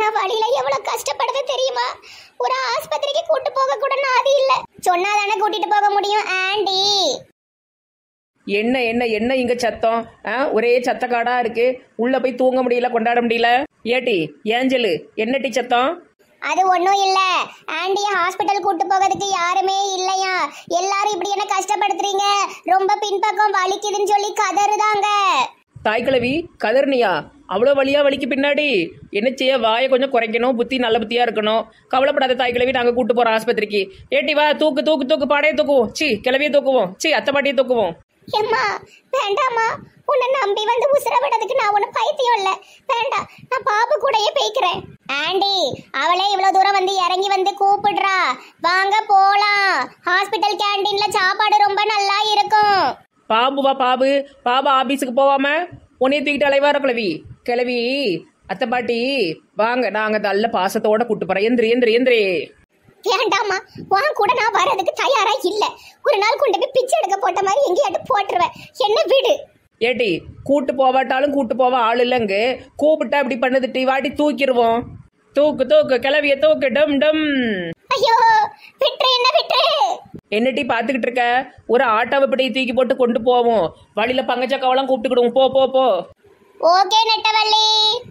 வழியில எவ்வளவு கஷ்டப்படுது தெரியுமா ஒரு ஆஸ்பத்திரிக்கு கூட்டு போக கூட நாதி இல்ல சொன்னாதானே கூட்டிட்டு போக முடியும் ஆண்டி என்ன என்ன என்ன இங்க சத்தம் ஆ ஒரே சத்தக்காடா இருக்கு உள்ள போய் தூங்க முடியல கொண்டாட முடியல ஏட்டி ஏஞ்சலு என்னட்டி சத்தம் அது ஒண்ணும் இல்ல ஆண்டிய ஹாஸ்பிட்டல் கூட்டு போகிறதுக்கு யாருமே இல்லையா எல்லாரும் இப்படி என்ன கஷ்டப்படுத்துறீங்க ரொம்ப பின்பக்கம் வலிக்குதுன்னு சொல்லி கதறுதாங்க தாய்க்கிழவி கதர்னியா அவ்வளோ வழியா வலிக்கு பின்னாடி என்ன செய்ய வாயை கொஞ்சம் குறைக்கணும் புத்தி நல்ல புத்தியா இருக்கணும் கவலைப்படாத தாய்க்கிழவி நாங்கள் கூட்டு போறோம் ஆஸ்பத்திரிக்கு ஏட்டி வா தூக்கு தூக்கு தூக்கு பாடையே தூக்குவோம் சி கிளவியை தூக்குவோம் சி அத்தை பாட்டியை தூக்குவோம் ஏம்மா வேண்டாம்மா உன்னை நம்பி வந்து உசுர விடுறதுக்கு நான் ஒன்றும் பைத்தியம் இல்லை வேண்டாம் நான் பாபு கூடயே போய்க்கிறேன் ஆண்டி அவளே இவ்வளோ தூரம் வந்து இறங்கி வந்து கூப்பிடுறா வாங்க போலாம் ஹாஸ்பிட்டல் கேண்டீன்ல சாப்பாடு ரொம்ப நல்லா இருக்கும் பாபு வா பாபு பாபு ஆபீஸுக்கு போவாம உன்னைய தூக்கிட்டு அலைவார கிளவி கிளவி அத்தை பாட்டி வாங்க நாங்கள் நல்ல பாசத்தோட கூட்டு போறோம் எந்திரி எந்திரி எந்திரி வேண்டாம்மா உன் கூட நான் வர்றதுக்கு தயாரா இல்ல ஒரு நாள் கொண்டு போய் பிச்சை எடுக்க போட்ட மாதிரி எங்கேயாட்டு போட்டுருவேன் என்ன விடு ஏட்டி கூட்டு போவாட்டாலும் கூட்டு போவ ஆள் இல்லைங்க கூப்பிட்டா இப்படி பண்ணுதுட்டி வாட்டி தூக்கிடுவோம் தூக்கு தூக்கு கிளவிய தூக்கு டம் டம் ஐயோ விட்டுரு என்ன விட்டுரு என்னட்டி பார்த்துக்கிட்டு இருக்க ஒரு ஆட்டோவை இப்படி தூக்கி போட்டு கொண்டு போவோம் வழியில பங்கச்சக்காவெல்லாம் கூப்பிட்டுக்கிடுவோம் போ போ போ ஓகே நெட்டவள்ளி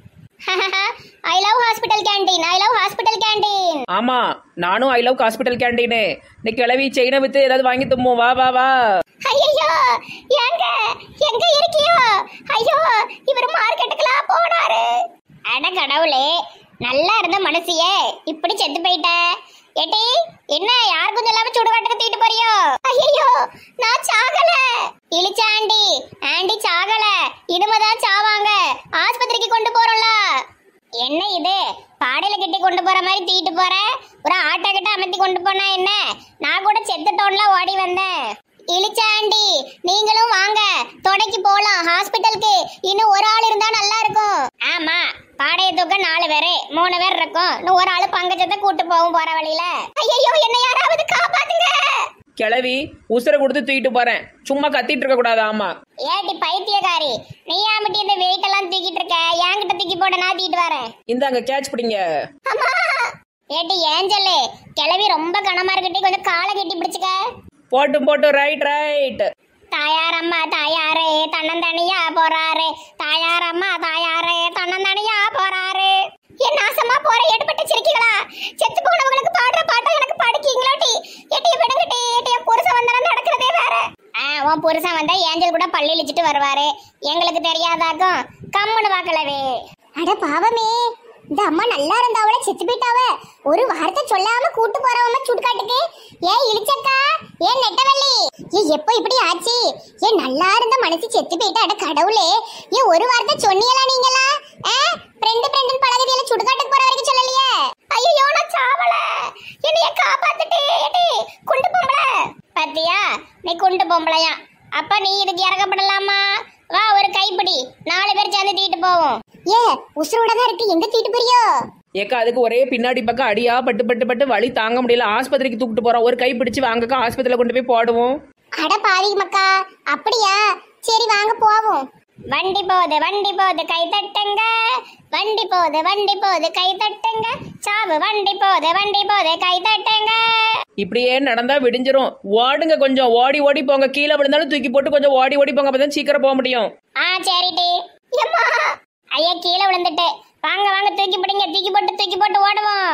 I love hospital canteen I love hospital canteen ஆமா நானும் ஐ லவ் ஹாஸ்பிட்டல் கேண்டீனு நீ கிளவி செயினை வித்து ஏதாவது வாங்கி தும்போம் வா வா வா ஐயோ எங்க எங்க இருக்கியோ ஐயோ இவர் மார்க்கெட்டுக்குலாம் போனாரு அட கடவுளே நல்லா இருந்த மனசியே இப்படி செத்து போயிட்ட ஏட்டி என்ன யாருக்கும் சொல்லாம சுடுகாட்டுக்கு தூக்கிட்டு போறியோ ஐயோ நான் சாகல இழிச்ச ஆண்டி ஆண்டி சாகல இனிமேதான் சாவாங்க ஆஸ்பத்திரிக்கு கொண்டு போறோம்ல என்ன இது பாடையில கட்டி கொண்டு போற மாதிரி தூக்கிட்டு போற ஒரு ஆட்டோ கிட்ட அமர்த்தி கொண்டு போனா என்ன நான் கூட செத்துட்டோன்ல ஓடி வந்தேன் இழிச்ச ஆண்டி நீங்களும் வாங்க தொடக்கி போலாம் ஹாஸ்பிட்டலுக்கு இன்னும் ஒரு ஆள் இருந்தா நல்லா இருக்கும் ஆமா பாடைய தூக்க நாலு பேரு மூணு பேர் இருக்கும் இன்னும் ஒரு ஆளு பங்கஜத்தை கூட்டு போகும் போற வழியில ஐயோ என்ன யாராவது காப்பாத்துங்க கிளவி உசுரை கொடுத்து தூக்கிட்டு போறேன் சும்மா கத்திட்டு இருக்க கூடாது ஆமா ஏட்டி பைத்தியக்காரி நீ ஆமட்டி இந்த வெயிட் எல்லாம் தூக்கிட்டு இருக்க என்கிட்ட தூக்கி போட நான் தூக்கிட்டு வரேன் இந்தாங்க கேட்ச் பிடிங்க அம்மா ஏட்டி ஏஞ்சலு கிளவி ரொம்ப கனமா இருக்கட்டி கொஞ்சம் காலை கட்டி பிடிச்சுக்க போட்டும் போட்டும் ரைட் ரைட் தாயாரம்மா தாயாரே தன்னந்தனியா போறாரு தாயாரம்மா தாயாரே தன்னந்தனியா போறாரு என் நாசமா போற எடுபட்டு சிரிக்கீங்களா செத்து போனவங்களுக்கு பாடுற பாட்டை எனக்கு பாடிக்கீங்களா டி எட்டிய விடுங்கட்டி எட்டிய புருஷன் வந்தா நடக்கிறதே வேற ஆ உன் புருஷன் வந்தா ஏஞ்சல் கூட பள்ளி இழிச்சிட்டு வருவாரு எங்களுக்கு தெரியாதாக்கும் கம்முன்னு வாக்கலவே அட பாவமே இந்த அம்மா நல்லா இருந்தாவள செத்து போயிட்டாவ ஒரு வார்த்தை சொல்லாம கூட்டு போறவங்க சுடுகாட்டுக்கு ஏன் இழிச்சக்கா ஏன் நெட்டவள்ளி ஏ எப்போ இப்படி ஆச்சு ஏன் நல்லா இருந்த மனசு செத்து போயிட்டா அட கடவுளே ஏன் ஒரு வார்த்தை சொன்னீங்களா நீங்களா ஆ ஃப்ரெண்டு ஃப்ரெண்டு பழகுதியில சுடுகாட்டுக்கு போற வரைக்கும் சொல்லலையே ஐயோ நான் சாவல என்னைய காப்பாத்துட்டு ஏடி குண்டு பொம்பளை பாத்தியா நீ குண்டு பொம்பளையா அப்ப நீ இதுக்கு இறக்கப்படலாமா வா ஒரு கைப்பிடி நாலு பேர் சேர்ந்து தீட்டு போவோம் ஏ உசுரோட தான் இருக்கு எங்க தீட்டு போறியோ ஏக்கா அதுக்கு ஒரே பின்னாடி பக்கம் அடியா பட்டு பட்டு பட்டு வலி தாங்க முடியல ஆஸ்பத்திரிக்கு தூக்கிட்டு போறோம் ஒரு கை பிடிச்சு வாங்கக்கா ஆஸ்பத்திரியில கொண்டு போய் போடுவோம் அட பாவி மக்கா அப்படியா சரி வாங்க போவோம் வண்டி போகுது வண்டி போகுது கை தட்டுங்க வண்டி போகுது வண்டி போகுது கை தட்டுங்க சாவு வண்டி போகுது வண்டி போகுது கை தட்டுங்க இப்படியே நடந்தா விடிஞ்சிரும் ஓடுங்க கொஞ்சம் ஓடி ஓடி போங்க கீழே விழுந்தாலும் தூக்கி போட்டு கொஞ்சம் ஓடி ஓடி போங்க அப்பதான் சீக்கிரம் போக முடியும் ஆ சரிடி எம்மா ஐயா கீழே விழுந்துட்டு வாங்க வாங்க தூக்கி பிடிங்க தூக்கி போட்டு தூக்கி போட்டு ஓடுவோம்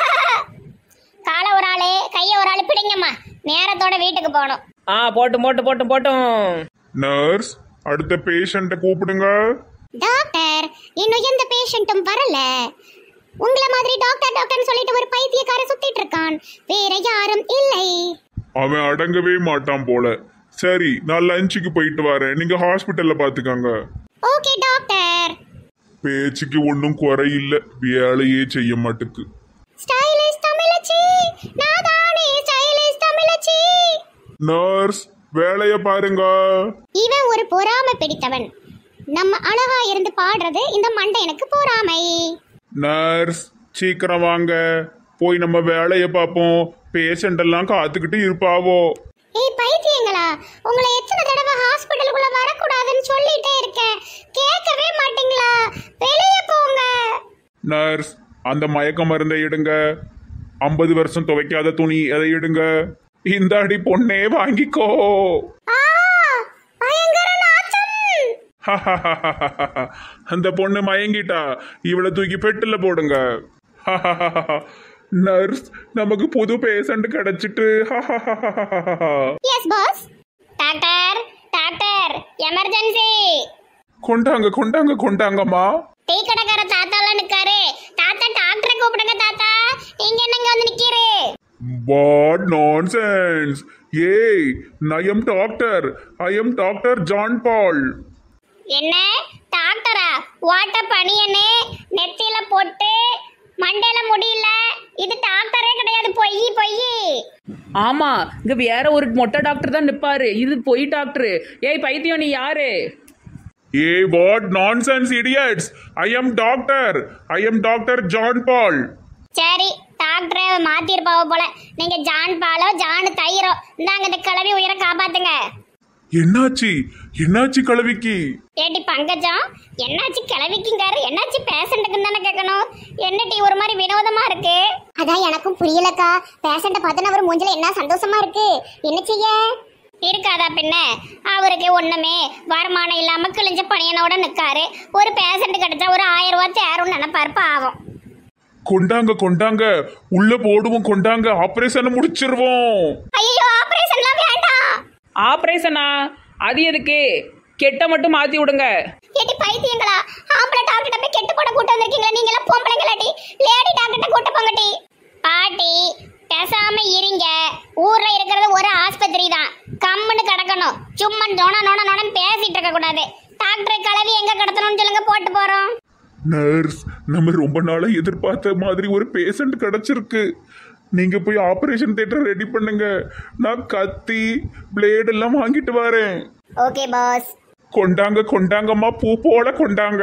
காலை ஒரு ஆளு கையை ஒரு ஆளு பிடிங்கம்மா நேரத்தோட வீட்டுக்கு போகணும் ஆ போட்டும் போட்டு போட்டும் போட்டும் நர்ஸ் அடுத்த பேஷண்ட்டை கூப்பிடுங்க டாக்டர் இன்னும் எந்த பேஷண்ட்டும் வரல உங்கள மாதிரி டாக்டர் டாக்டர்னு சொல்லிட்டு ஒரு பைத்தியக்கார சுத்திட்டு இருக்கான் வேற யாரும் இல்லை அவன் அடங்கவே மாட்டான் போல சரி நான் லஞ்சுக்கு போயிட்டு வரேன் நீங்க ஹாஸ்பிட்டல்ல பாத்துக்கோங்க ஓகே டாக்டர் பேச்சுக்கு ஒன்றும் குறையில்ல வேலையே செய்ய மாட்டுக்கு ஸ்டைலிஷ் தமிழச்சி நான் தானே ஸ்டைலிஷ் தமிழச்சி நர்ஸ் வேலைய பாருங்க இவன் ஒரு பொறாமை பிடித்தவன் நம்ம அழகா இருந்து பாடுறது இந்த மண்டை எனக்கு பொறாமை நர்ஸ் சீக்கிரம் வாங்க போய் நம்ம வேலைய பார்ப்போம் பேஷண்ட் எல்லாம் காத்துக்கிட்டு இருப்பாவோ ஏய் பைத்தியங்களா உங்களை எத்தனை தடவை ஹாஸ்பிட்டலுக்குள்ள வரக்கூடாதுன்னு சொல்லிட்டே இருக்கேன் கேட்கவே மாட்டீங்களா வெளியே போங்க நர்ஸ் அந்த மயக்க மருந்தை எடுங்க ஐம்பது வருஷம் துவைக்காத துணி அதை எடுங்க இந்த அடி பொண்ணே வாங்கிக்கோ ஆ பயங்கர நாச்சம் அந்த பொண்ணு மயங்கிட்டா இவளை தூக்கி பெட்டில் போடுங்க நர்ஸ் நமக்கு புது பேஷண்ட் கிடைச்சிட்டு yes boss doctor doctor emergency கொண்டாங்க கொண்டாங்க கொண்டாங்கம்மா டீ கடைக்கார தாத்தாலாம் நிக்காரு தாத்தா டாக்டரை கூப்பிடுங்க தாத்தா இங்க என்னங்க வந்து நிக்கிறே வாட் நான்சென்ஸ் ஏய் I am doctor I am doctor John Paul என்ன டாக்டரா வாட்ட பனியனே நெத்தியில போட்டு மண்டையில முடியல இது டாக்டரே கிடையாது பொய் பொய் ஆமா இங்க வேற ஒரு மொட்டை டாக்டர் தான் நிப்பாரு இது பொய் டாக்டர் ஏய் பைத்தியம் நீ யாரு ஏய் what nonsense idiots I am doctor I am doctor John Paul சரி டாக்டரை மாத்திருப்பாவ போல நீங்க ஜான் பாலோ ஜான் தயிரோ இந்தாங்க இந்த கிளவி உயிரை காப்பாத்துங்க என்னாச்சு என்னாச்சு கலவிக்கு ஏட்டி பங்கஜம் என்னாச்சு கிளவிக்குங்காரு என்னாச்சு பேஷண்ட்டுக்கு தானே கேட்கணும் என்னடி ஒரு மாதிரி வினோதமா இருக்கு அதான் எனக்கும் புரியலக்கா பேஷண்ட்டை பார்த்தா அவர் மூஞ்சில என்ன சந்தோஷமா இருக்கு என்ன செய்ய இருக்காதா பின்ன அவருக்கு ஒண்ணுமே வருமானம் இல்லாம கிழிஞ்ச பணியனோட நிக்காரு ஒரு பேஷண்ட் கிடைச்சா ஒரு ஆயிரம் ரூபாய் சேரும்னு நினைப்பாரு பாவம் கொண்டாங்க கொண்டாங்க உள்ள போடுவோம் கொண்டாங்க ஆபரேஷனை முடிச்சிருவோம் ஐயோ ஆபரேஷன்லாம் வேண்டாம் ஆப்ரேஷனா அது எதுக்கு கெட்ட மட்டும் மாத்தி விடுங்க ஏட்டி பைத்தியங்களா ஆம்பளை டாக்டர்கிட்ட போய் கெட்டு போட கூட்டு வந்திருக்கீங்களா நீங்க எல்லாம் பொம்பளைங்களாடி லேடி டாக்டர்கிட்ட கூட்டு போங்கட்டி பாட்டி பேசாம இருங்க ஊர்ல இருக்கிறது ஒரு ஆஸ்பத்திரி தான் கம்முன்னு கிடக்கணும் சும்மா நோன நோன நோனன்னு பேசிட்டு இருக்க கூடாது டாக்டர் கலவி எங்க கடத்தணும்னு சொல்லுங்க போட்டு போறோம் நர்ஸ் நம்ம ரொம்ப நாளா எதிர்பார்த்த மாதிரி ஒரு பேஷண்ட் கிடைச்சிருக்கு நீங்க போய் ஆபரேஷன் தியேட்டர் ரெடி பண்ணுங்க நான் கத்தி பிளேட் எல்லாம் வாங்கிட்டு வரேன் ஓகே பாஸ் கொண்டாங்க கொண்டாங்கம்மா பூ போல கொண்டாங்க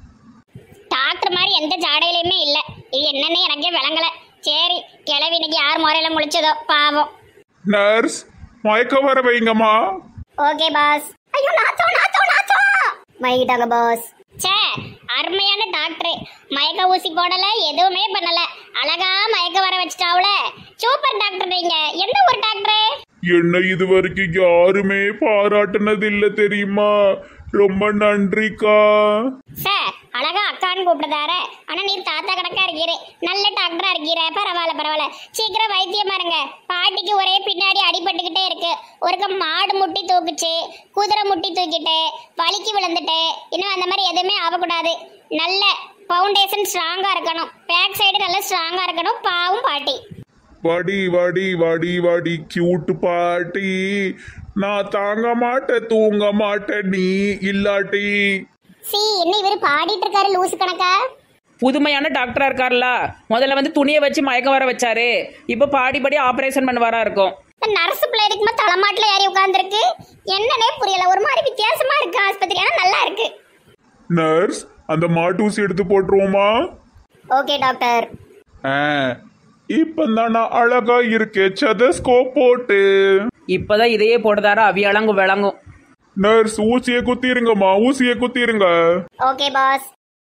டாக்டர் மாதிரி எந்த ஜாடையிலையுமே இல்ல இது என்னன்னு எனக்கே விளங்கல சரி கிளவி இன்னைக்கு யார் முறையில முழிச்சதோ பாவம் நர்ஸ் மயக்க வர வைங்கம்மா ஓகே பாஸ் ஐயோ நாத்தோ நாத்தோ நாத்தோ மயக்கிட்டாங்க பாஸ் ச்சே அருமையான டாக்டர் மயக்க ஊசி போடல எதுவுமே பண்ணல அழகா மயக்க வர வச்சுட்டாவுல சூப்பர் டாக்டர் நீங்க எந்த ஒரு டாக்டர் என்ன இது வரைக்கும் யாருமே பாராட்டுனது இல்ல தெரியுமா ரொம்ப நன்றிக்கா சார் அழகா அக்கான்னு கூப்பிடுதாரு ஆனா நீர் தாத்தா கணக்கா இருக்கீரு நல்ல டாக்டரா இருக்கீர பரவாயில்ல பரவாயில்ல சீக்கிரம் வைத்தியம் பாருங்க பாட்டிக்கு ஒரே பின்னாடி அடிபட்டுக்கிட்டே இருக்கு ஒருக்க மாடு முட்டி தூக்குச்சு குதிரை முட்டி தூக்கிட்டு வலிக்கு விழுந்துட்டு இன்னும் அந்த மாதிரி எதுவுமே ஆகக்கூடாது நல்ல ஃபவுண்டேஷன் ஸ்ட்ராங்கா இருக்கணும் பேக் சைடு நல்ல ஸ்ட்ராங்கா இருக்கணும் பாவும் பாட்டி வடி வடி வடி வடி கியூட் பாட்டி நான் தாங்க மாட்டேன் தூங்க மாட்டேன் நீ இல்லாட்டி சி என்ன இவர் பாடிட்டு இருக்காரு லூசு கணக்கா புதுமையான டாக்டரா இருக்கார்ல முதல்ல வந்து துணியை வச்சு மயக்கம் வர வச்சாரு இப்போ பாடி பாடி ஆப்ரேஷன் பண்ணுவாரா இருக்கும் நர்ஸ் பிள்ளை இருக்குமா தலைமாட்டில் ஏறி உட்காந்துருக்கு என்னன்னே புரியல ஒரு மாதிரி வித்தியாசமா இருக்கு ஆஸ்பத்திரி ஆனா நல்லா இருக்கு நர்ஸ் அந்த மாட்டூசி எடுத்து போட்டுருவோமா ஓகே டாக்டர் ஆ இப்பதான் நான் அழகா இருக்கேன் சதஸ்கோப் போட்டு இப்பதான் இதையே போடுதாரா அவியளங்கும் விளங்கும் நர்ஸ் ஊசியை குத்திருங்கம்மா ஊசியை குத்திருங்க ஓகே பாஸ்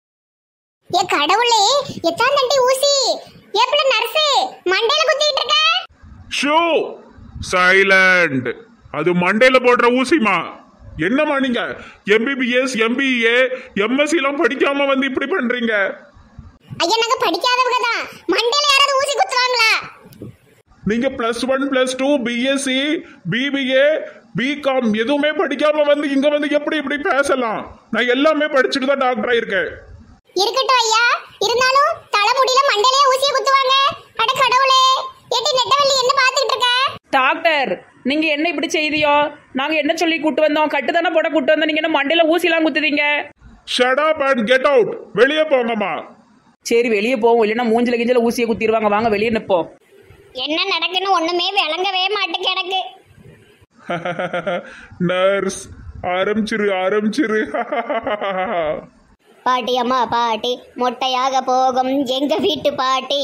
ஏ கடவுளே எத்தனை தண்டி ஊசி எப்படி நர்ஸ் மண்டையில குத்திட்டு இருக்க ஷோ சைலண்ட் அது மண்டையில போடுற ஊசிமா என்னம்மா நீங்க எம்பிபிஎஸ் எம்பிஏ எம்எஸ்சி எல்லாம் படிக்காம வந்து இப்படி பண்றீங்க ஐயா நாங்க படிக்காதவங்க தான் மண்டையில யாராவது ஊசி குத்துவாங்களா நீங்க plus one plus two BSc BBA BCom எதுவுமே படிக்காம வந்து இங்க வந்து எப்படி இப்படி பேசலாம் நான் எல்லாமே படிச்சுட்டு தான் டாக்டர் ஆயிருக்கேன் இருக்கட்டும் ஐயா இருந்தாலும் தலைமுடியில மண்டையில ஊசியை குத்துவாங்க அட கடவுளே ஏட்டி நெட்டவள்ளி என்ன பாத்துட்டு இருக்க டாக்டர் நீங்க என்ன இப்படி செய்தியோ நாங்க என்ன சொல்லி கூட்டு வந்தோம் கட்டு தானே போட கூட்டு வந்தோம் நீங்க என்ன மண்டையில ஊசிலாம் குத்துதீங்க shut up and get out வெளியே போங்கம்மா சரி வெளியே போவோம் இல்லைன்னா மூஞ்சில கிஞ்சில ஊசியை குத்திடுவாங்க வாங்க வெளியே நிப்போம் என்ன நடக்குன்னு ஒண்ணுமே விளங்கவே மாட்டு கிடக்கு நர்ஸ் ஆரம்பிச்சிரு ஆரம்பிச்சிரு பாட்டி அம்மா பாட்டி மொட்டையாக போகும் எங்க வீட்டு பாட்டி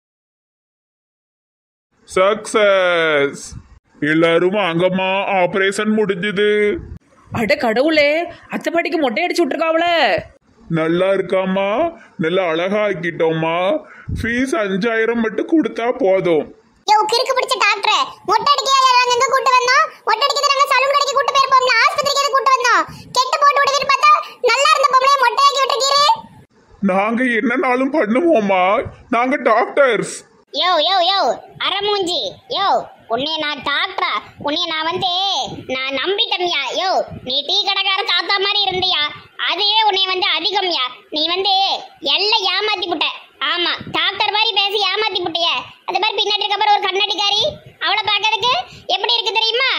சக்சஸ் எல்லாரும் அங்கம்மா ஆபரேஷன் முடிஞ்சது அட கடவுளே அத்தை பாட்டிக்கு மொட்டை அடிச்சு விட்டுருக்காவல நல்லா இருக்காமா நல்லா அழகா ஆக்கிட்டோம்மா ஃபீஸ் அஞ்சாயிரம் மட்டும் கொடுத்தா போதும் யோ கிறுக்கு பிடிச்ச டாக்டர் மொட்டை அடிக்கையா யாராங்க எங்க கூட்டு வந்தோம் மொட்டை அடிக்கிறது நாங்க சலூன் கடைக்கு கூட்டு போயிருப்போம்ல ஆஸ்பத்திரிக்கு எதுக்கு கூட்டு வந்தோம் கெட்டு போட்டு விடுவீர் பார்த்தா நல்லா இருந்த பொம்பளைய மொட்டையாக்கி விட்டுருக்கீரு நாங்க என்னனாலும் பண்ணுவோம்மா நாங்க டாக்டர்ஸ் யோ யோ யோ அரமூஞ்சி யோ உன்னைய நான் டாக்டரா உன்னைய நான் வந்து நான் நம்பிட்டம்யா யோ நீ டீ கடைக்கார தாத்தா மாதிரி இருந்தியா அதுவே உன்னைய வந்து அதிகம்யா நீ வந்து எல்லாம் ஏமாத்தி புட்ட ஆமா டாக்டர் மாதிரி பேசி ஏமாத்தி புட்டிய அது மாதிரி பின்னாடி இருக்க அப்புறம் ஒரு கண்ணாடிக்காரி அவளை பார்க்கறதுக்கு எப்படி இருக்கு தெரியுமா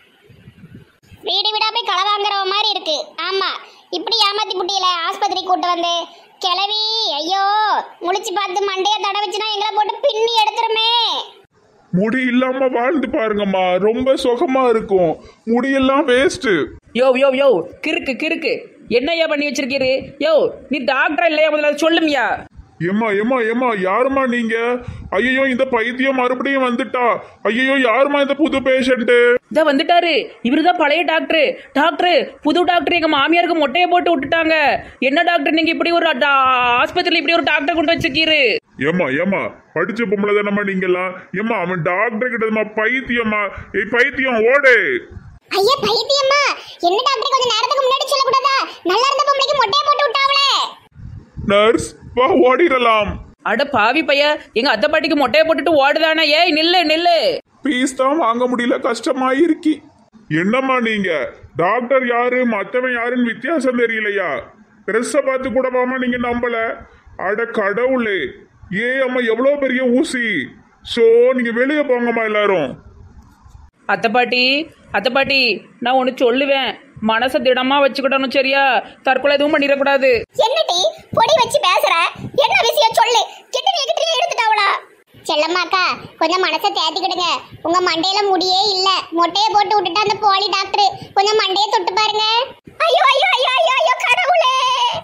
வீடு வீடா போய் களை வாங்குறவ மாதிரி இருக்கு ஆமா இப்படி ஏமாத்தி புட்டியில ஆஸ்பத்திரி கூட்டு வந்து கிளவி ஐயோ முழிச்சு பார்த்து மண்டைய தட வச்சுனா எங்களை போட்டு பின்னி எடுத்துருமே முடி இல்லாம வாழ்ந்து பாருங்கம்மா ரொம்ப சுகமா இருக்கும் முடியெல்லாம் வேஸ்ட் யோ யோ யோ கிறுக்கு கிறுக்கு என்னய்யா பண்ணி வச்சிருக்கீரு யோ நீ டாக்டர் இல்லையா முதல்ல அதை சொல்லுமியா ஏம்மா ஏம்மா ஏம்மா யாரும்மா நீங்க ஐயோ இந்த பைத்தியம் மறுபடியும் வந்துட்டா ஐயோ யாரும்மா இந்த புது பேஷண்ட் இதான் வந்துட்டாரு இவரு தான் பழைய டாக்டர் டாக்டர் புது டாக்டர் எங்க மாமியாருக்கு மொட்டையை போட்டு விட்டுட்டாங்க என்ன டாக்டர் நீங்க இப்படி ஒரு டா- ஆஸ்பத்திரியில இப்படி ஒரு டாக்டர் கொண்டு வச்சிருக்கீரு ஏம்மா ஏம்மா படிச்ச பொம்பளை தானம்மா நீங்கெல்லாம் ஏம்மா அவன் டாக்டர் கிட்டதுமா பைத்தியம்மா ஏய் பைத்தியம் ஓடு ஐயா பைத்தியம்மா என்ன டாக்டர் கொஞ்சம் நேரத்துக்கு முன்னாடி சொல்லக்கூடாதா நல்லா இருந்த பொம்பளைக்கு மொட்டையை போட்டு விட்டாவளே நர்ஸ் வா ஓடிடலாம் அட பாவி பைய எங்க அத்தை பாட்டிக்கு மொட்டையை போட்டுட்டு ஓடுதானே ஏய் நில்லு நில்லு பீஸ் தான் வாங்க முடியல கஷ்டமா இருக்கி என்னம்மா நீங்க டாக்டர் யாரு மத்தவன் யாருன்னு வித்தியாசம் தெரியலையா ட்ரெஸ்ஸை பார்த்து கூடவாமா நீங்க நம்பல அட கடவுளே ஏ அம்மா எவ்வளோ பெரிய ஊசி ஸோ நீங்க வெளியே போங்கம்மா எல்லாரும் அத்தை பாட்டி அத்தை பாட்டி நான் ஒன்று சொல்லுவேன் மனசை திடமா வச்சுக்கிடணும் சரியா தற்கொலை எதுவும் பண்ணிடக்கூடாது என்னடி பொடி வச்சு பேசுற என்ன விஷயம் சொல்லு கிட்டனி கிட்டனி எடுத்துட்டாவளா செல்லம்மாக்கா கொஞ்சம் மனசை தேத்திக்கிடுங்க உங்க மண்டையில முடியே இல்ல மொட்டையை போட்டு விட்டுட்டு அந்த போலி டாக்டர் கொஞ்சம் மண்டையை தொட்டு பாருங்க ஐயோ ஐயோ ஐயோ ஐயோ ஐயோ கடவுளே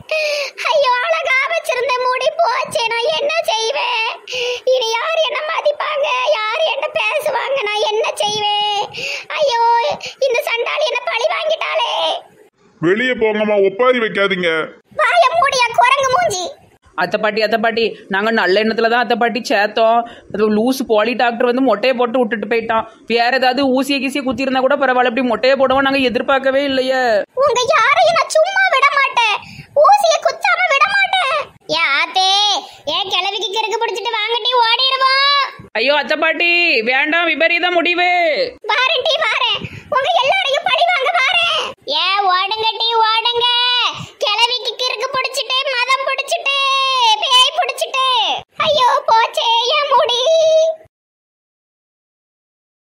ஐயோ அழகா வச்சிருந்த முடி போச்சு நான் என்ன செய்வேன் இனி யார் என்ன மதிப்பாங்க யார் என்ன பேசுவாங்க நான் என்ன செய்வேன் ஐயோ இந்த சண்டாளி என்ன பழி வாங்கிட்டாளே வெளியே போங்கம்மா ஒப்பாரி வைக்காதீங்க வாய மூடியா குரங்கு மூஞ்சி அத்தை பாட்டி அத்தை பாட்டி நாங்கள் நல்ல எண்ணத்துல தான் அத்தை பாட்டி சேர்த்தோம் அது லூசு போலி டாக்டர் வந்து மொட்டையை போட்டு விட்டுட்டு போயிட்டான் வேற ஏதாவது ஊசியை கீசியை குத்திருந்தா கூட பரவாயில்ல இப்படி மொட்டையை போடவும் நாங்கள் எதிர்பார்க்கவே இல்லையே உங்க யாரையும் நான் சும்மா விட மாட்டேன் ஊசிய குத்தாம விட மாட்டேன் ஏ ஆத்தே ஏன் கிழவிக்கு கிறுக்கு பிடிச்சிட்டு வாங்கட்டி ஓடிடுவோம் ஐயோ அத்தை பாட்டி வேண்டாம் விபரீத முடிவு வாரண்டி வாரேன் உங்க எல்லாரையும் பழி வாங்க வாரேன் ஏ ஓடுங்க